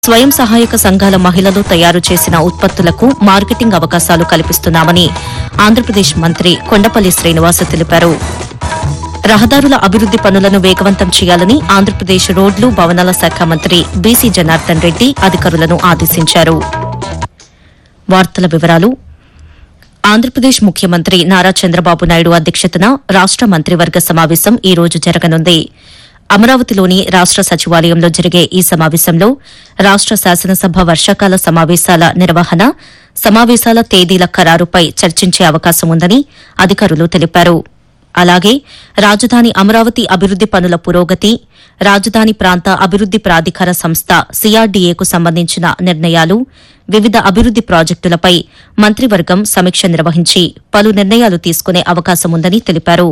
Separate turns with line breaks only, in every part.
స్వయం సహాయక సంఘాల మహిళలు తయారు చేసిన ఉత్పత్తులకు మార్కెటింగ్ అవకాశాలు కల్పిస్తున్నామని ఆంధ్రప్రదేశ్ మంత్రి కొండపల్లి శ్రీనివాస్ తెలిపారు రహదారుల అభివృద్ది పనులను వేగవంతం చేయాలని ఆంధ్రప్రదేశ్ రోడ్లు భవనాల శాఖ మంత్రి బీసీ జనార్దన్ రెడ్డి అధికారులను ఆదేశించారు వార్తల వివరాలు ఆంధ్రప్రదేశ్ ముఖ్యమంత్రి నారా చంద్రబాబు నాయుడు అధ్యక్షతన రాష్ట మంత్రివర్గ సమావేశం ఈ రోజు జరగనుంది అమరావతిలోని రాష్ట సచివాలయంలో జరిగే ఈ సమావేశంలో రాష్ట శాసనసభ వర్షాకాల సమావేశాల నిర్వహణ సమావేశాల తేదీల ఖరారుపై చర్చించే అవకాశం ఉందని అధికారులు తెలిపారు అలాగే రాజధాని అమరావతి అభివృద్ది పనుల పురోగతి రాజధాని ప్రాంత అభివృద్ది ప్రాధికార సంస్థ సిఆర్డీఏకు సంబంధించిన నిర్ణయాలు వివిధ అభివృద్ది ప్రాజెక్టులపై మంత్రివర్గం సమీక్ష నిర్వహించి పలు నిర్ణయాలు తీసుకునే అవకాశం ఉందని తెలిపారు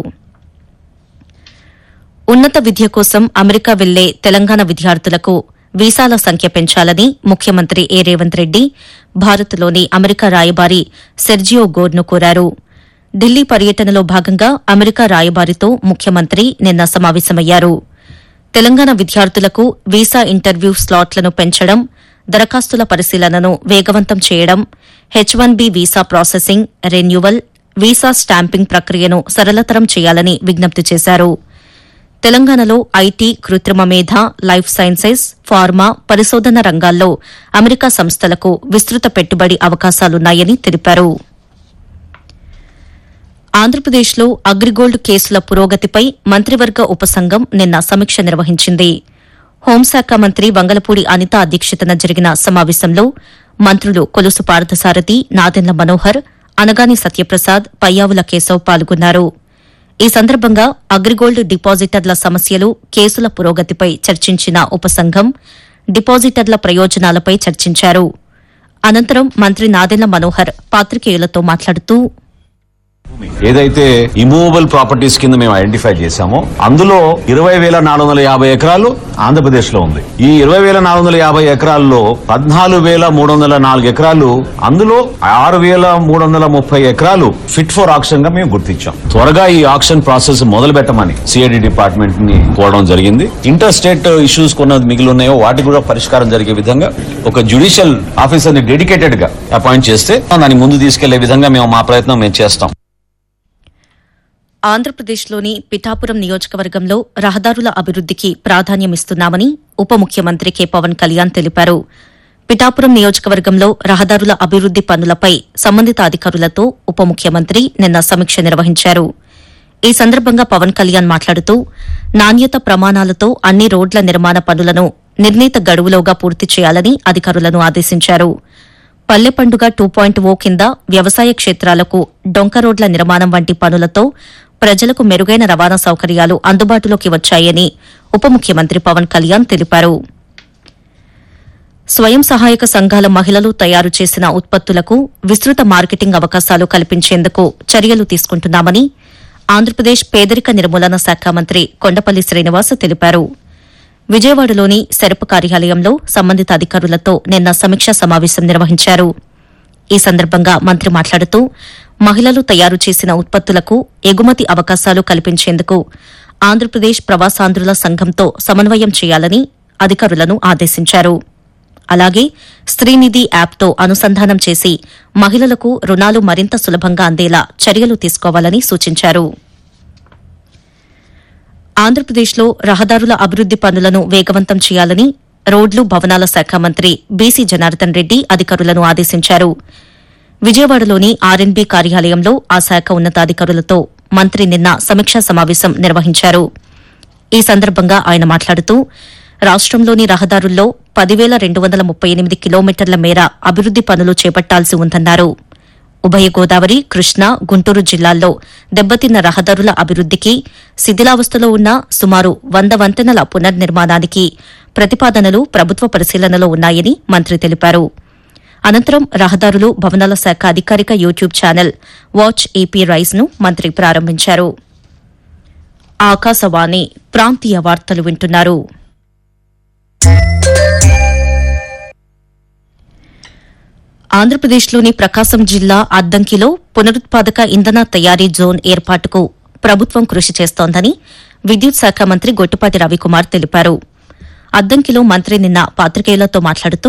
ఉన్నత విద్య కోసం అమెరికా వెళ్లే తెలంగాణ విద్యార్థులకు వీసాల సంఖ్య పెంచాలని ముఖ్యమంత్రి ఏ రేవంత్ రెడ్డి భారత్లోని అమెరికా రాయబారి సెర్జియో గోర్ను కోరారు ఢిల్లీ పర్యటనలో భాగంగా అమెరికా రాయబారితో ముఖ్యమంత్రి నిన్న సమావేశమయ్యారు తెలంగాణ విద్యార్థులకు వీసా ఇంటర్వ్యూ స్లాట్లను పెంచడం దరఖాస్తుల పరిశీలనను వేగవంతం చేయడం H one B visa processing renewal visa stamping ప్రక్రియను సరళతరం చేయాలని విజ్ఞప్తి చేశారు తెలంగాణలో ఐటీ కృత్రిమ మేధ లైఫ్ సైన్సెస్ ఫార్మా పరిశోధన రంగాల్లో అమెరికా సంస్థలకు విస్తృత పెట్టుబడి అవకాశాలున్నాయని తెలిపారు ఆంధ్రప్రదేశ్లో అగ్రిగోల్డ్ కేసుల పురోగతిపై మంత్రివర్గ ఉపసంఘం నిన్న సమీక్ష నిర్వహించింది హోంశాఖ మంత్రి వంగలపూడి అనిత అధ్యక్షతన జరిగిన సమావేశంలో మంత్రులు కొలుసు పార్థసారథి నాదెండ్ల మనోహర్ అనగాని సత్యప్రసాద్ పయ్యావుల కేశవ్ పాల్గొన్నారు ఈ సందర్భంగా అగ్రిగోల్డ్ డిపాజిటర్ల సమస్యలు కేసుల పురోగతిపై చర్చించిన ఉపసంఘం డిపాజిటర్ల ప్రయోజనాలపై చర్చించారు అనంతరం మంత్రి నాదెండ్ల మనోహర్ పాత్రికేయులతో మాట్లాడుతూ
ఏదైతే ఇమూవబుల్ ప్రాపర్టీస్ కింద మేము ఐడెంటిఫై చేశామో అందులో ఇరవై వేల నాలుగు వందల యాభై ఎకరాలు ఆంధ్రప్రదేశ్ లో ఉంది ఈ ఇరవై వేల నాలుగు వందల యాభై ఎకరాల్లో పద్నాలుగు వేల మూడు వందల నాలుగు ఎకరాలు అందులో ఆరు వేల మూడు వందల ముప్పై ఎకరాలు ఫిట్ ఫర్ ఆక్షన్ గా మేము గుర్తించాం త్వరగా ఈ ఆక్షన్ ప్రాసెస్ మొదలు పెట్టమని సిఐడి డిపార్ట్మెంట్ ని కోరడం జరిగింది ఇంటర్ స్టేట్ ఇష్యూస్ కొన్నది మిగిలి ఉన్నాయో వాటికి కూడా పరిష్కారం జరిగే విధంగా ఒక జ్యుడిషియల్ ఆఫీసర్ ని డెడికేటెడ్ గా అపాయింట్ చేస్తే దాన్ని ముందు తీసుకెళ్లే విధంగా మేము మా ప్రయత్నం మేము చేస్తాం
ఆంధ్రప్రదేశ్లోని పిఠాపురం నియోజకవర్గంలో రహదారుల అభివృద్దికి ప్రాధాన్యమిస్తున్నామని ఉప ముఖ్యమంత్రి కె పవన్ కళ్యాణ్ తెలిపారు పిఠాపురం నియోజకవర్గంలో రహదారుల అభివృద్ది పనులపై సంబంధిత అధికారులతో ఉప ముఖ్యమంత్రి నిన్న సమీక్ష నిర్వహించారు ఈ సందర్భంగా పవన్ కళ్యాణ్ మాట్లాడుతూ నాణ్యత ప్రమాణాలతో అన్ని రోడ్ల నిర్మాణ పనులను నిర్ణీత గడువులోగా పూర్తి చేయాలని అధికారులను ఆదేశించారు పల్లె పండుగ టూ పాయింట్ ఓ కింద వ్యవసాయ క్షేత్రాలకు డొంక రోడ్ల నిర్మాణం వంటి పనులతో ప్రజలకు మెరుగైన రవాణా సౌకర్యాలు అందుబాటులోకి వచ్చాయని ఉప ముఖ్యమంత్రి పవన్ కళ్యాణ్ తెలిపారు స్వయం సహాయక సంఘాల మహిళలు తయారు చేసిన ఉత్పత్తులకు విస్తృత మార్కెటింగ్ అవకాశాలు కల్పించేందుకు చర్యలు తీసుకుంటున్నామని ఆంధ్రప్రదేశ్ పేదరిక నిర్మూలన శాఖ మంత్రి కొండపల్లి శ్రీనివాస్ తెలిపారు విజయవాడలోని సెరపు కార్యాలయంలో సంబంధిత అధికారులతో నిన్న సమీక్షా సమావేశం నిర్వహించారు ఈ సందర్భంగా మంత్రి మాట్లాడుతూ మహిళలు తయారు చేసిన ఉత్పత్తులకు ఎగుమతి అవకాశాలు కల్పించేందుకు ఆంధ్రప్రదేశ్ ప్రవాసాంధ్రుల సంఘంతో సమన్వయం చేయాలని అధికారులను ఆదేశించారు అలాగే స్త్రీనిధి యాప్తో అనుసంధానం చేసి మహిళలకు రుణాలు మరింత సులభంగా అందేలా చర్యలు తీసుకోవాలని సూచించారు ఆంధ్రప్రదేశ్లో రహదారుల అభివృద్ది పనులను వేగవంతం చేయాలని రోడ్లు భవనాల శాఖ మంత్రి బీసీ జనార్దన్ రెడ్డి అధికారులను ఆదేశించారు విజయవాడలోని ఆర్ఎన్బీ కార్యాలయంలో ఆ శాఖ ఉన్నతాధికారులతో మంత్రి నిన్న సమీక్షా సమావేశం నిర్వహించారు ఈ సందర్భంగా ఆయన మాట్లాడుతూ రాష్టంలోని రహదారుల్లో పదివేల రెండు వందల ముప్పై ఎనిమిది కిలోమీటర్ల మేర అభివృద్ది పనులు చేపట్టాల్సి ఉందన్నారు ఉభయ గోదావరి కృష్ణా గుంటూరు జిల్లాల్లో దెబ్బతిన్న రహదారుల అభివృద్దికి శిథిలావస్థలో ఉన్న సుమారు వంద వంతెనల పునర్నిర్మాణానికి ప్రతిపాదనలు ప్రభుత్వ పరిశీలనలో ఉన్నాయని మంత్రి తెలిపారు అనంతరం రహదారులు భవనాల శాఖ అధికారిక YouTube channel watch AP rise ను మంత్రి ప్రారంభించారు ఆకాశవాణి ప్రాంతీయ వార్తలు వింటున్నారు ఆంధ్రప్రదేశ్లోని ప్రకాశం జిల్లా అద్దంకిలో పునరుత్పాదక ఇంధన తయారీ జోన్ ఏర్పాటుకు ప్రభుత్వం కృషి చేస్తోందని విద్యుత్ శాఖ మంత్రి గొట్టిపాటి రవికుమార్ తెలిపారు అద్దంకిలో మంత్రి నిన్న పాత్రికేయులతో మాట్లాడుతూ